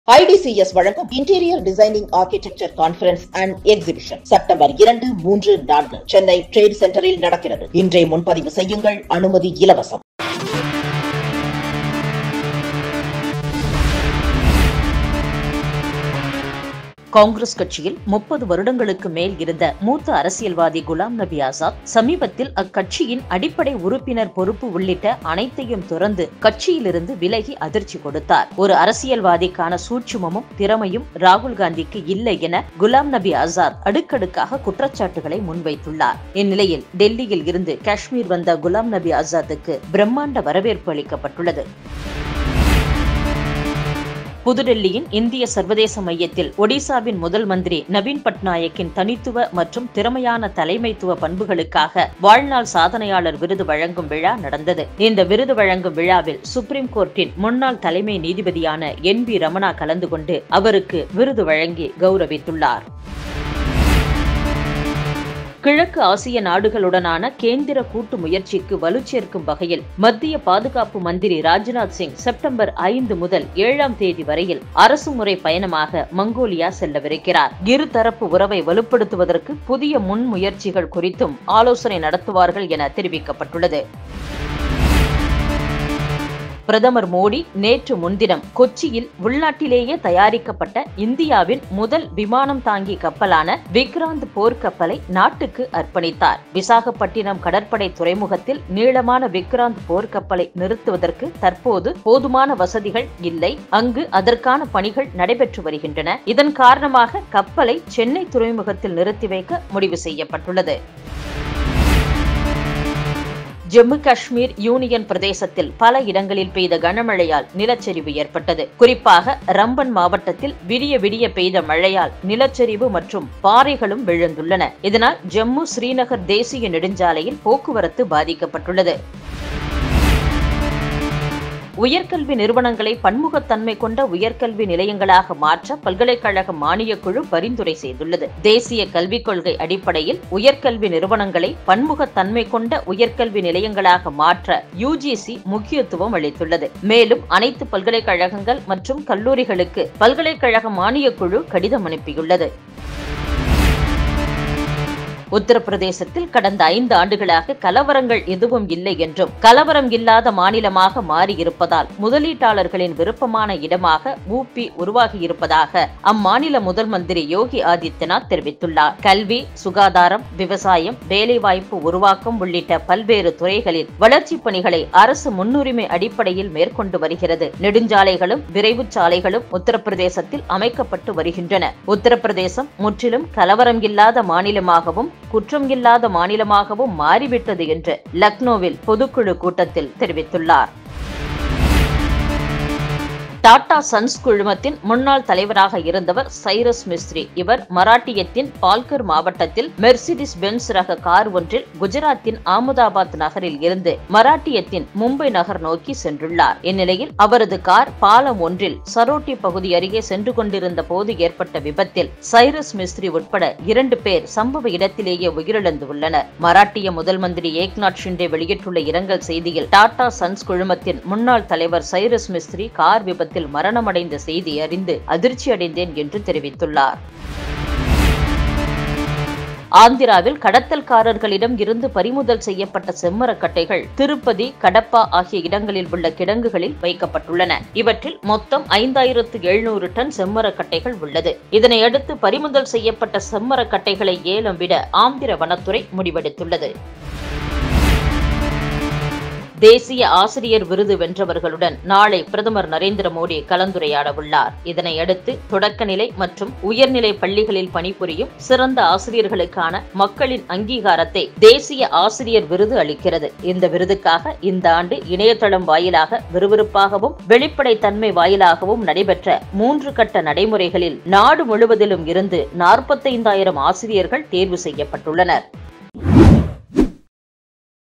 IDCS வழங்கும் interior designing architecture conference and exhibition September இரண்டு மூன்று நான்கு சென்னை ட்ரேட் சென்டரில் நடக்கிறது இன்றே முன்பதிவு செய்யுங்கள் அனுமதி இலவசம் காங்கிரஸ் கட்சியில் முப்பது வருடங்களுக்கு மேல் இருந்த மூத்த அரசியல்வாதி குலாம் நபி ஆசாத் சமீபத்தில் அக்கட்சியின் அடிப்படை உறுப்பினர் பொறுப்பு உள்ளிட்ட அனைத்தையும் துறந்து கட்சியிலிருந்து விலகி அதிர்ச்சி கொடுத்தார் ஒரு அரசியல்வாதிக்கான சூட்சுமமும் திறமையும் ராகுல் காந்திக்கு இல்லை என குலாம் நபி ஆசாத் அடுக்கடுக்காக குற்றச்சாட்டுகளை முன்வைத்துள்ளார் இந்நிலையில் டெல்லியில் இருந்து காஷ்மீர் வந்த குலாம் நபி ஆசாத்துக்கு பிரம்மாண்ட வரவேற்பு அளிக்கப்பட்டுள்ளது புதுடெல்லியின் இந்திய சர்வதேச மையத்தில் ஒடிசாவின் முதல் மந்திரி நவீன் பட்நாயக்கின் தனித்துவ மற்றும் திறமையான தலைமைத்துவ பண்புகளுக்காக வாழ்நாள் சாதனையாளர் விருது வழங்கும் விழா நடந்தது இந்த விருது வழங்கும் விழாவில் சுப்ரீம் கோர்ட்டின் முன்னாள் தலைமை நீதிபதியான என் வி ரமணா கலந்து கொண்டு அவருக்கு விருது வழங்கி கௌரவித்துள்ளார் கிழக்கு ஆசிய நாடுகளுடனான கேந்திர கூட்டு முயற்சிக்கு வலுச்சேர்க்கும் வகையில் மத்திய பாதுகாப்பு மந்திரி ராஜ்நாத் சிங் செப்டம்பர் ஐந்து முதல் ஏழாம் தேதி வரையில் அரசுமுறை பயணமாக மங்கோலியா செல்லவிருக்கிறார் இருதரப்பு உறவை வலுப்படுத்துவதற்கு புதிய முன்முயற்சிகள் குறித்தும் ஆலோசனை நடத்துவார்கள் என தெரிவிக்கப்பட்டுள்ளது பிரதமர் மோடி நேற்று முன்தினம் கொச்சியில் உள்நாட்டிலேயே தயாரிக்கப்பட்ட இந்தியாவின் முதல் விமானம் தாங்கி கப்பலான விக்ராந்த் போர்க்கப்பலை நாட்டுக்கு அர்ப்பணித்தார் விசாகப்பட்டினம் கடற்படை துறைமுகத்தில் நீளமான விக்ராந்த் போர்க்கப்பலை நிறுத்துவதற்கு தற்போது போதுமான வசதிகள் இல்லை அங்கு அதற்கான பணிகள் நடைபெற்று வருகின்றன இதன் காரணமாக கப்பலை சென்னை துறைமுகத்தில் நிறுத்தி வைக்க முடிவு செய்யப்பட்டுள்ளது ஜம்மு காஷ்மீர் யூனியன் பிரதேசத்தில் பல இடங்களில் பெய்த கனமழையால் நிலச்சரிவு ஏற்பட்டது குறிப்பாக ரம்பன் மாவட்டத்தில் விடிய விடிய பெய்த மழையால் நிலச்சரிவு மற்றும் பாறைகளும் விழுந்துள்ளன இதனால் ஜம்மு ஸ்ரீநகர் தேசிய நெடுஞ்சாலையில் போக்குவரத்து பாதிக்கப்பட்டுள்ளது உயர்கல்வி நிறுவனங்களை பன்முகத்தன்மை கொண்ட உயர்கல்வி நிலையங்களாக மாற்ற பல்கலைக்கழக மானியக் குழு பரிந்துரை செய்துள்ளது தேசிய கல்விக் கொள்கை அடிப்படையில் உயர்கல்வி நிறுவனங்களை பன்முகத்தன்மை கொண்ட உயர்கல்வி நிலையங்களாக மாற்ற யுஜிசி முக்கியத்துவம் அளித்துள்ளது மேலும் அனைத்து பல்கலைக்கழகங்கள் மற்றும் கல்லூரிகளுக்கு பல்கலைக்கழக மானியக் குழு கடிதம் அனுப்பியுள்ளது உத்தரப்பிரதேசத்தில் கடந்த ஐந்து ஆண்டுகளாக கலவரங்கள் எதுவும் இல்லை என்றும் கலவரம் இல்லாத மாநிலமாக மாறியிருப்பதால் முதலீட்டாளர்களின் விருப்பமான இடமாக ஊபி உருவாகியிருப்பதாக அம்மாநில முதல் மந்திரி யோகி ஆதித்யநாத் தெரிவித்துள்ளார் கல்வி சுகாதாரம் விவசாயம் வேலைவாய்ப்பு உருவாக்கம் உள்ளிட்ட பல்வேறு துறைகளில் வளர்ச்சிப் பணிகளை அரசு முன்னுரிமை அடிப்படையில் மேற்கொண்டு வருகிறது நெடுஞ்சாலைகளும் விரைவு சாலைகளும் உத்தரப்பிரதேசத்தில் அமைக்கப்பட்டு வருகின்றன உத்தரப்பிரதேசம் முற்றிலும் கலவரம் இல்லாத மாநிலமாகவும் குற்றம் இல்லாத மாநிலமாகவும் மாறிவிட்டது என்று லக்னோவில் பொதுக்குழு கூட்டத்தில் தெரிவித்துள்ளார் டாடா சன்ஸ் குழுமத்தின் முன்னாள் தலைவராக இருந்தவர் சைரஸ் மிஸ்ரி இவர் மராட்டியத்தின் பால்கர் மாவட்டத்தில் மெர்சிடிஸ் பென்ஸ் ரக கார் ஒன்றில் குஜராத்தின் ஆமதாபாத் நகரில் இருந்து மராட்டியத்தின் மும்பை நகர் நோக்கி சென்றுள்ளார் இந்நிலையில் அவரது கார் பாலம் ஒன்றில் சரோட்டி பகுதி அருகே சென்று கொண்டிருந்த போது ஏற்பட்ட விபத்தில் சைரஸ் மிஸ்ரி உட்பட இரண்டு பேர் சம்பவ இடத்திலேயே உயிரிழந்துள்ளனர் மராட்டிய முதல் மந்திரி ஏக்நாத் ஷிண்டே வெளியிட்டுள்ள இரங்கல் செய்தியில் டாடா சன்ஸ் குழுமத்தின் முன்னாள் தலைவர் சைரஸ் மிஸ்ரி கார் விபத்தில் விபத்தில் மரணமடைந்த செய்தி அறிந்து அதிர்ச்சி அடைந்தேன் என்று தெரிவித்துள்ளார் ஆந்திராவில் கடத்தல்காரர்களிடம் இருந்து பறிமுதல் செய்யப்பட்ட செம்மரக்கட்டைகள் திருப்பதி கடப்பா ஆகிய இடங்களில் உள்ள கிடங்குகளில் வைக்கப்பட்டுள்ளன இவற்றில் மொத்தம் ஐந்தாயிரத்து எழுநூறு டன் செம்மரக்கட்டைகள் உள்ளது இதனையடுத்து பறிமுதல் செய்யப்பட்ட செம்மரக்கட்டைகளை ஏலம் விட ஆந்திர வனத்துறை முடிவெடுத்துள்ளது தேசிய ஆசிரியர் விருது வென்றவர்களுடன் நாளை பிரதமர் நரேந்திர மோடி கலந்துரையாட உள்ளார் இதனையடுத்து தொடக்கநிலை மற்றும் உயர்நிலை பள்ளிகளில் பணிபுரியும் சிறந்த ஆசிரியர்களுக்கான மக்களின் அங்கீகாரத்தை தேசிய ஆசிரியர் விருது அளிக்கிறது இந்த விருதுக்காக இந்த ஆண்டு இணையதளம் வாயிலாக விறுவிறுப்பாகவும் வெளிப்படைத்தன்மை வாயிலாகவும் நடைபெற்ற மூன்று கட்ட நடைமுறைகளில் நாடு முழுவதிலும் இருந்து நாற்பத்தைந்தாயிரம் ஆசிரியர்கள் தேர்வு செய்யப்பட்டுள்ளனர்